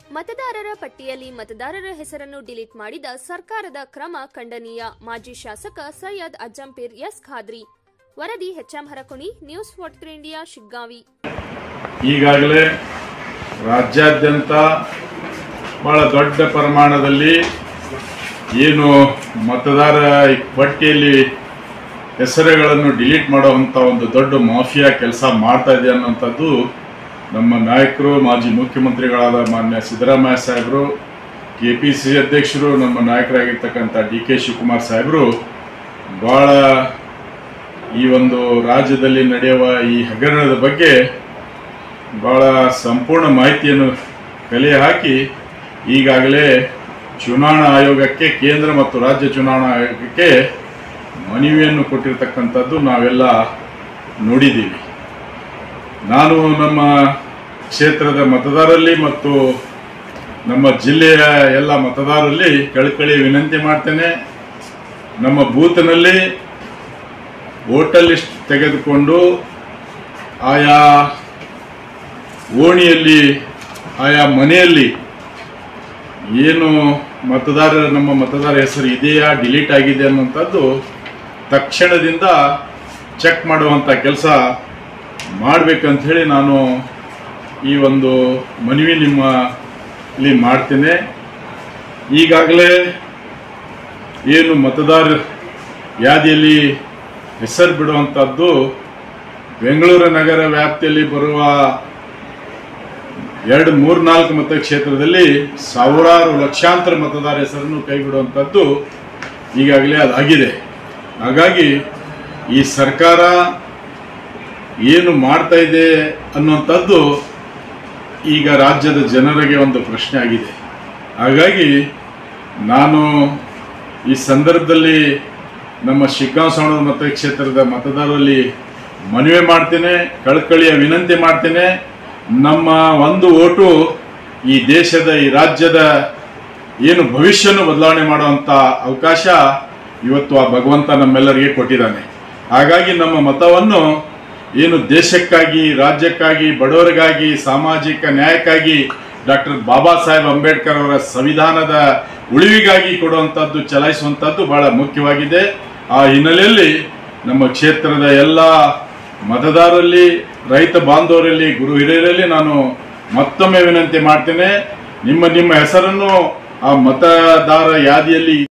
ಮತದಾರರ ಪಟ್ಟಿಯಲ್ಲಿ ಮತದಾರರ ಹೆಸರನ್ನು ಡಿಲೀಟ್ ಮಾಡಿದ ಸರ್ಕಾರದ ಕ್ರಮ ಖಂಡನೀಯ ಮಾಜಿ ಶಾಸಕ ಸೈಯದ್ ಅಜ್ಜಂಪೀರ್ ಎಸ್ ಖಾದ್ರಿ ವರದಿ HM Harakuni news forty three India Shiggavi ಈಗಾಗಲೇ ರಾಜ್ಯಾದ್ಯಂತ ಬಹಳ ದೊಡ್ಡ ಪ್ರಮಾಣದಲ್ಲಿ ಏನು ಮತದಾರ ಪಟ್ಟಿಯಲ್ಲಿ ಹೆಸರುಗಳನ್ನು ಡಿಲೀಟ್ ಮಾಡುವಂಥ ಒಂದು ದೊಡ್ಡ ಮಾಫಿಯಾ ಕೆಲಸ ಮಾಡ್ತಾ ಇದೆ ಅನ್ನೋಂಥದ್ದು ನಮ್ಮ ನಾಯಕರು ಮಾಜಿ ಮುಖ್ಯಮಂತ್ರಿಗಳಾದ ಮಾನ್ಯ ಸಿದ್ದರಾಮಯ್ಯ ಸಾಹೇಬರು ಕೆ ಪಿ ಸಿ ಅಧ್ಯಕ್ಷರು ನಮ್ಮ ನಾಯಕರಾಗಿರ್ತಕ್ಕಂಥ ಡಿ ಕೆ ಶಿವಕುಮಾರ್ ಸಾಹೇಬರು ಭಾಳ ಈ ಒಂದು ರಾಜ್ಯದಲ್ಲಿ ನಡೆಯುವ ಈ ಹಗರಣದ ಬಗ್ಗೆ ಭಾಳ ಸಂಪೂರ್ಣ ಮಾಹಿತಿಯನ್ನು ಕಲೆ ಹಾಕಿ ಈಗಾಗಲೇ ಚುನಾವಣಾ ಆಯೋಗಕ್ಕೆ ಕೇಂದ್ರ ಮತ್ತು ರಾಜ್ಯ ಚುನಾವಣಾ ಆಯೋಗಕ್ಕೆ ಮನವಿಯನ್ನು ಕೊಟ್ಟಿರ್ತಕ್ಕಂಥದ್ದು ನಾವೆಲ್ಲ ನೋಡಿದ್ದೀವಿ ನಾನು ನಮ್ಮ ಕ್ಷೇತ್ರದ ಮತದಾರರಲ್ಲಿ ಮತ್ತು ನಮ್ಮ ಜಿಲ್ಲೆಯ ಎಲ್ಲ ಮತದಾರರಲ್ಲಿ ಕಳಕಳಿ ವಿನಂತಿ ಮಾಡ್ತೇನೆ ನಮ್ಮ ಬೂತ್ನಲ್ಲಿ ವೋಟರ್ ಲಿಸ್ಟ್ ತೆಗೆದುಕೊಂಡು ಆಯಾ ಓಣಿಯಲ್ಲಿ ಆಯಾ ಮನೆಯಲ್ಲಿ ಏನು ಮತದಾರರ ನಮ್ಮ ಮತದಾರ ಹೆಸರು ಇದೆಯಾ ಡಿಲೀಟ್ ಆಗಿದೆ ಅನ್ನೋಂಥದ್ದು ತಕ್ಷಣದಿಂದ ಚೆಕ್ ಮಾಡುವಂಥ ಕೆಲಸ ಮಾಡಬೇಕಂತ ಹೇಳಿ ನಾನು ಈ ಒಂದು ಮನವಿ ನಿಮ್ಮ ಇಲ್ಲಿ ಮಾಡ್ತೇನೆ ಈಗಾಗಲೇ ಏನು ಮತದಾರ ಯಾದಿಯಲ್ಲಿ ಹೆಸರು ಬಿಡುವಂಥದ್ದು ಬೆಂಗಳೂರು ನಗರ ವ್ಯಾಪ್ತಿಯಲ್ಲಿ ಬರುವ ಎರಡು ಮೂರು ನಾಲ್ಕು ಮತಕ್ಷೇತ್ರದಲ್ಲಿ ಸಾವಿರಾರು ಲಕ್ಷಾಂತರ ಮತದಾರ ಹೆಸರನ್ನು ಕೈಬಿಡುವಂಥದ್ದು ಈಗಾಗಲೇ ಅದಾಗಿದೆ ಹಾಗಾಗಿ ಈ ಸರ್ಕಾರ ಏನು ಮಾಡ್ತಾ ಇದೆ ಅನ್ನುವಂಥದ್ದು ಈಗ ರಾಜ್ಯದ ಜನರಿಗೆ ಒಂದು ಪ್ರಶ್ನೆ ಆಗಿದೆ ಹಾಗಾಗಿ ನಾನು ಈ ಸಂದರ್ಭದಲ್ಲಿ ನಮ್ಮ ಶಿಗ್ಗಾಂವ್ ಸವಣದ ಮತಕ್ಷೇತ್ರದ ಮತದಾರರಲ್ಲಿ ಮನವಿ ಮಾಡ್ತೇನೆ ಕಳಕಳಿಯ ವಿನಂತಿ ಮಾಡ್ತೇನೆ ನಮ್ಮ ಒಂದು ಓಟು ಈ ದೇಶದ ಈ ರಾಜ್ಯದ ಏನು ಭವಿಷ್ಯನ ಬದಲಾವಣೆ ಮಾಡುವಂಥ ಅವಕಾಶ ಇವತ್ತು ಆ ಭಗವಂತ ನಮ್ಮೆಲ್ಲರಿಗೆ ಕೊಟ್ಟಿದ್ದಾನೆ ಹಾಗಾಗಿ ನಮ್ಮ ಮತವನ್ನು ಏನು ದೇಶಕ್ಕಾಗಿ ರಾಜ್ಯಕ್ಕಾಗಿ ಬಡವರಿಗಾಗಿ ಸಾಮಾಜಿಕ ನ್ಯಾಯಕ್ಕಾಗಿ ಡಾಕ್ಟರ್ ಬಾಬಾ ಸಾಹೇಬ್ ಅಂಬೇಡ್ಕರ್ ಅವರ ಸಂವಿಧಾನದ ಉಳಿವಿಗಾಗಿ ಕೊಡುವಂಥದ್ದು ಚಲಾಯಿಸುವಂಥದ್ದು ಬಹಳ ಮುಖ್ಯವಾಗಿದೆ ಆ ಹಿನ್ನೆಲೆಯಲ್ಲಿ ನಮ್ಮ ಕ್ಷೇತ್ರದ ಎಲ್ಲ ಮತದಾರರಲ್ಲಿ ರೈತ ಬಾಂಧವರಲ್ಲಿ ಗುರು ಹಿರಿಯರಲ್ಲಿ ನಾನು ಮತ್ತೊಮ್ಮೆ ವಿನಂತಿ ಮಾಡ್ತೇನೆ ನಿಮ್ಮ ನಿಮ್ಮ ಹೆಸರನ್ನು ಆ ಮತದಾರ ಯಾದಿಯಲ್ಲಿ